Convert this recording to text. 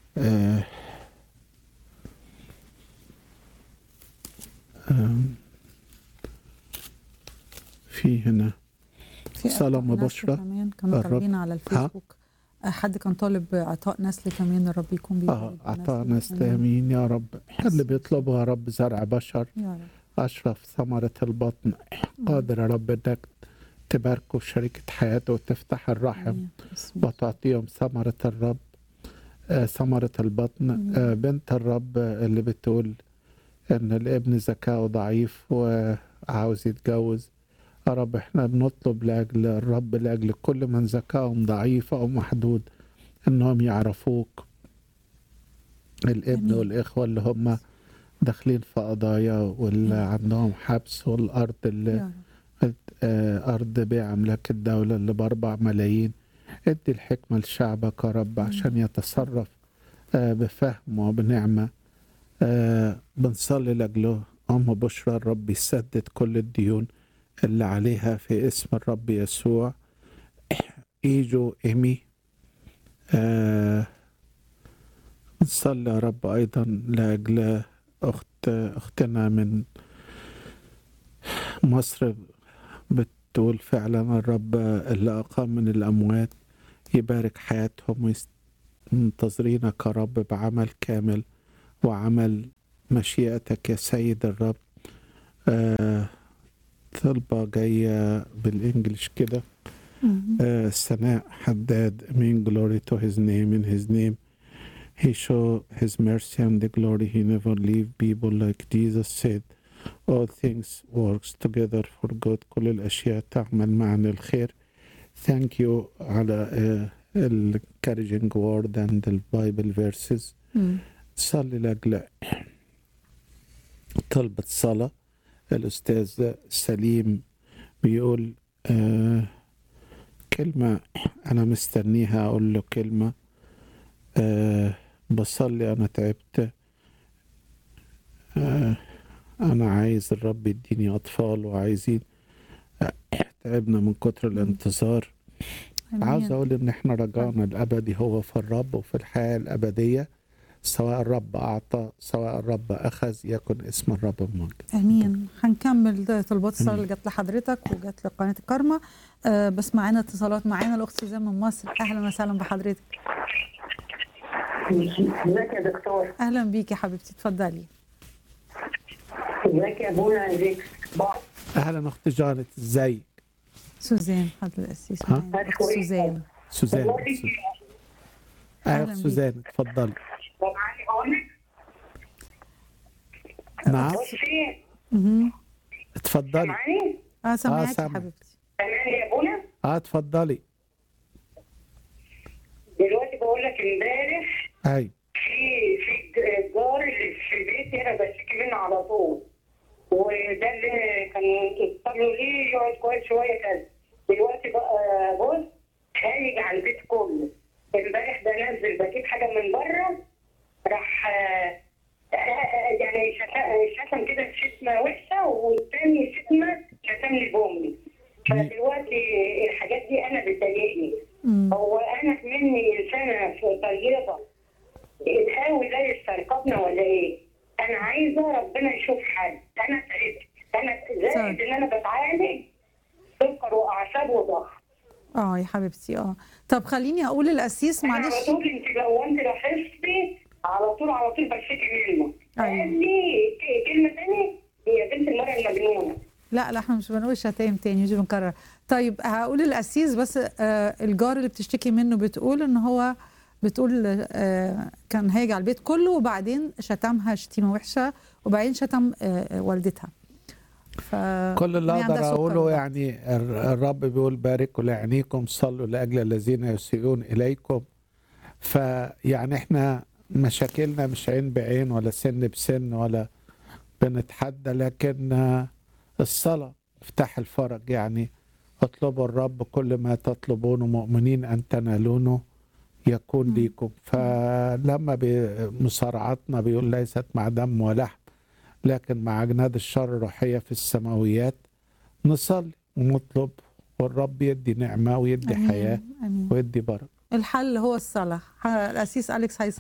آه، آم، في هنا في سلام نسل وبشرى. كمان كانوا الرب- طالبين على الفيسبوك آه، حد كان طالب عطاء نسل كمان الرب يكون اه بيبارك اعطانا بنسل. استامين يا رب اللي بيطلبوا يا رب زرع بشر يا رب اشرف ثمرة البطن قادر يا رب انك تباركه في شريكة حياته وتفتح الرحم آمين. بسم الله. وتعطيهم ثمرة الرب آه، ثمرة البطن مم. آه، بنت الرب اللي بتقول ان الابن ذكاؤه ضعيف وعاوز يتجوز يا رب احنا بنطلب لاجل الرب لاجل كل من ذكائهم ضعيف او محدود انهم يعرفوك الابن آمين. والاخوه اللي هم داخلين في قضايا واللي آمين. عندهم حبس والارض اللي يا رب آه، أرض بيع أملاك الدولة اللي بأربع ملايين ادي الحكمة لشعبك يا رب عشان يتصرف آه، بفهم وبنعمة آه، بنصلي لأجله أم بشرى الرب يسدد كل الديون اللي عليها في اسم الرب يسوع إيجو إيمي آه، نصلي يا رب أيضا لأجل أخت أختنا من مصر بتقول فعلا الرب اللي أقام من الأموات يبارك حياتهم ومنتظرينك يا رب بعمل كامل وعمل مشيئتك يا سيد الرب آه طلبة جاية بالإنجليش كده مم. آه سناء حداد mean glory to his name in his name he show his mercy and the glory he never leave people like Jesus said all things works together for good كل الأشياء تعمل معا الخير thank you على uh, ال encouraging word and the Bible verses مم. صلي لأجل طلبة صلاة الأستاذ سليم بيقول آه كلمة أنا مستنيها أقول له كلمة آه بصلي أنا تعبت آه أنا عايز الرب يديني أطفال وعايزين تعبنا من كتر الانتظار عاوز آمين. أقول إن إحنا رجعنا الأبدي هو في الرب وفي الحياة الأبدية سواء الرب أعطى سواء الرب أخذ يكن اسم الرب المجد امين هنكمل طلبات الصلاه أمين. اللي جت لحضرتك وجت لقناه الكرمه آه بس معانا اتصالات معانا الاخت سوزان من مصر اهلا وسهلا بحضرتك ازيك يا دكتور اهلا بيكي يا حبيبتي اتفضلي ازيك يا ابونا ازيك بعض أهلا أخت جانت إزيك سوزان حضرتك القسيس ها؟ معانا الاخت سوزان سوزان والله سوزان. أهلا أهلا سوزان اتفضلي سامعني اقول لك نعم بصي مهم. اتفضلي سامعني اه سامعاكي يا سامع. حبيبتي سامعني يا ابونا اه اتفضلي دلوقتي بقول لك امبارح اي في في الجار اللي في بيتي انا بشتكي منه على طول وده اللي كان اتصلوا ليه يقعد كويس شويه كذا دلوقتي بقى بص خارج على البيت كله امبارح ده نزل بجيب حاجه من بره راح آه، آه، يعني شتم- شتم كده شتمه وحشه والتاني شتمه شتمني بامي فدلوقتي الحاجات دي انا بتضايقني مم. هو انا مني انسانه طيبه الهاوي ده يسترقبنا ولا ايه؟ انا عايزه ربنا يشوف حل انا تعبت انا زائد صح. ان انا بتعالج سكر واعصاب وضغط اه يا حبيبتي اه طب خليني اقول القسيس انا على معلش طول انت لو انت لاحظتي على طول على طول بشتكي منه أيوة. قال لي ك- كلمه تاني هي بنت المرأة المجنونه لا لا احنا مش بنقول شتايم تاني مش بنكرر طيب هقول القسيس بس آه الجار اللي بتشتكي منه بتقول ان هو بتقول آه كان هيجي على البيت كله وبعدين شتمها شتيمه وحشه وبعدين شتم آه آه، والدتها ف كل اللي هي عندها اقدر سكر اقوله وضغط. يعني الر- الرب بيقول باركوا لعينيكم صلوا لاجل الذين يسيئون اليكم فيعني احنا مشاكلنا مش عين بعين ولا سن بسن ولا بنتحدى لكن آه، الصلاه مفتاح الفرج يعني اطلبوا الرب كل ما تطلبونه مؤمنين ان تنالونه يكون مم. ليكم فلما بي- مصارعتنا بيقول ليست مع دم ولحم لكن مع أجناد الشر الروحية في السماويات نصلي ونطلب والرب يدي نعمة ويدي امين حياة امين ويدي بركة الحل هو الصلاه ح- القسيس اليكس هيصلي